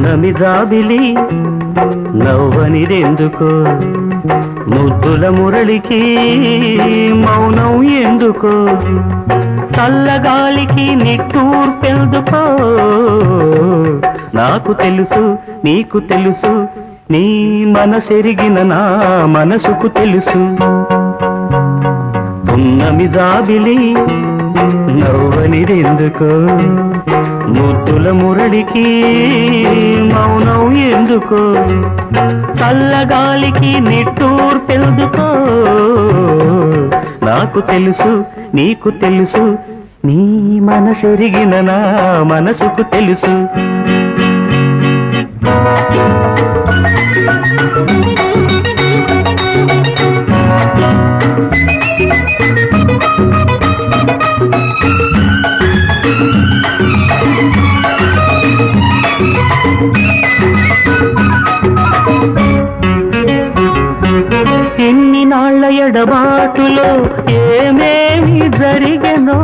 పున్నమి జాబిలి నవ్వనిదెందుకో ముద్దుల మురళికి మౌనం ఎందుకో చల్లగాలికి నిట్టూర్పెందుకో నాకు తెలుసు నీకు తెలుసు నీ మనసెరిగిన నా మనసుకు తెలుసు పున్నమి జాబిలి నవ్వనిదెందుకో ముద్దుల మురళికి మౌనం ఎందుకో చల్లగాలికి నిట్టూర్పెందుకో నాకు తెలుసు నీకు తెలుసు నీ మనసెరిగిన నా మనసుకు తెలుసు ఇన్ని నాళ్ల ఎడబాటులో ఏమేమి జరిగెనో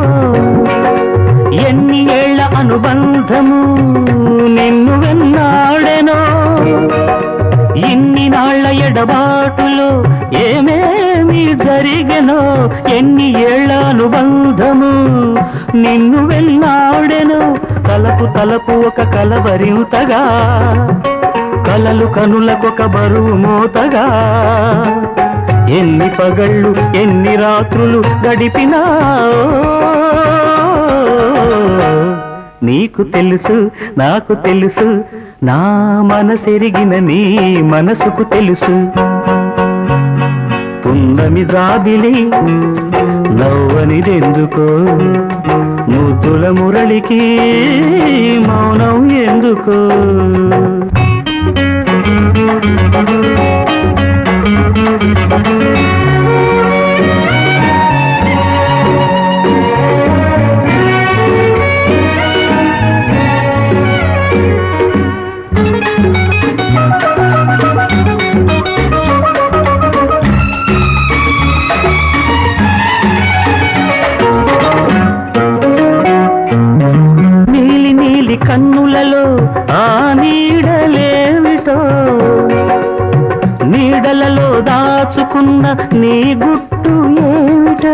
ఎన్ని ఏళ్ల అనుబంధము నిన్ను వెన్నాడెనో ఇన్ని నాళ్ల ఎడబాటులో ఏమేమి జరిగెనో ఎన్ని ఏళ్ల అనుబంధము నిన్ను వెన్నాడెను తలపు తలపు ఒక కలవరింతగా కలలు కనులకొక బరువు మోతగా ఎన్ని పగళ్ళు ఎన్ని రాత్రులు గడిపినా నీకు తెలుసు నాకు తెలుసు నా మనసెరిగిన నీ మనసుకు తెలుసు పున్నమి జాబిలి నవ్వనిదెందుకో ముద్దుల మురళికి మౌనం ఎందుకో నీలి నీలి కన్నులలో ఆ నీడలేమిటో నీడలలో దాచుకున్న నీ గుట్టు ఏమిటో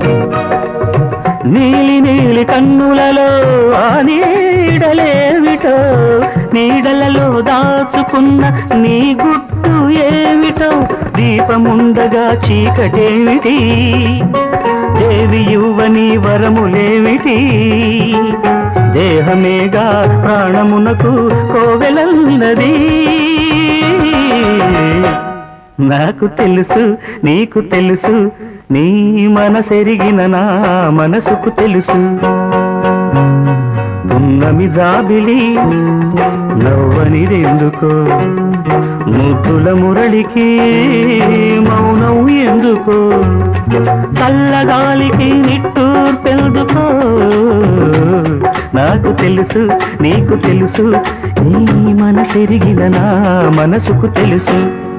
నీలి నీలి కన్నులలో ఆ నీడలేమిటో నీడలలో దాచుకున్న నీ గుట్టు ఏమిటో దీపముండగా చీకటేమిటి దేవి యువని వరములేమిటి దేహమేగా ప్రాణమునకు కోవెలన్నది నాకు తెలుసు నీకు తెలుసు నీ మనసెరిగిన నా మనసుకు తెలుసు పున్నమి జాబిలి నవ్వనిదెందుకో ముద్దుల మురళికి మౌనం ఎందుకో చల్లగాలికి నిట్టూర్పెందుకో నాకు తెలుసు నీకు తెలుసు నీ మనసెరిగిన నా మనసుకు తెలుసు